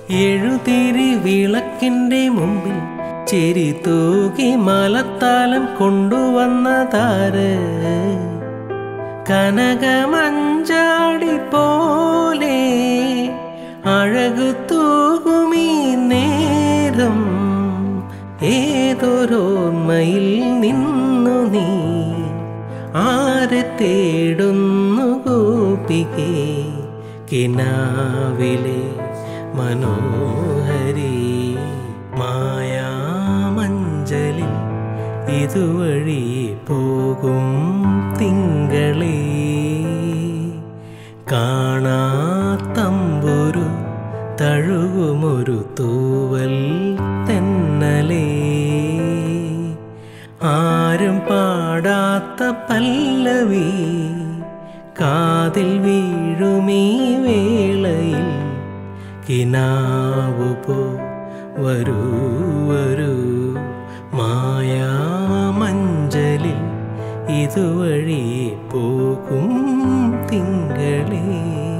എഴുതിരി വിളക്കിന്റെ മുമ്പിൽ ചെരി തൂകി മലത്താലം കൊണ്ടുവന്നതാര് കനകമഞ്ചാടി പോലെ അഴകു തൂകുമീ നേരം ഏതൊരോർമ്മയിൽ നിന്നു നീ ആരെ തേടുന്നു ഗോപികേ കിനാവിലെ മനോഹരി മായാമഞ്ചലിൽ ഇതുവഴി പോകും തിങ്കളേ കാണാത്തമ്പൊരു തഴുകുമൊരു തൂവൽ തെന്നലേ ആരും പാടാത്ത പല്ലവി കാതിൽ വീഴുമീ വേളയിൽ കിനാവു പോ വരൂ വരൂ മായാമഞ്ചലിൽ ഇതുവഴി പോകും തിങ്കളേ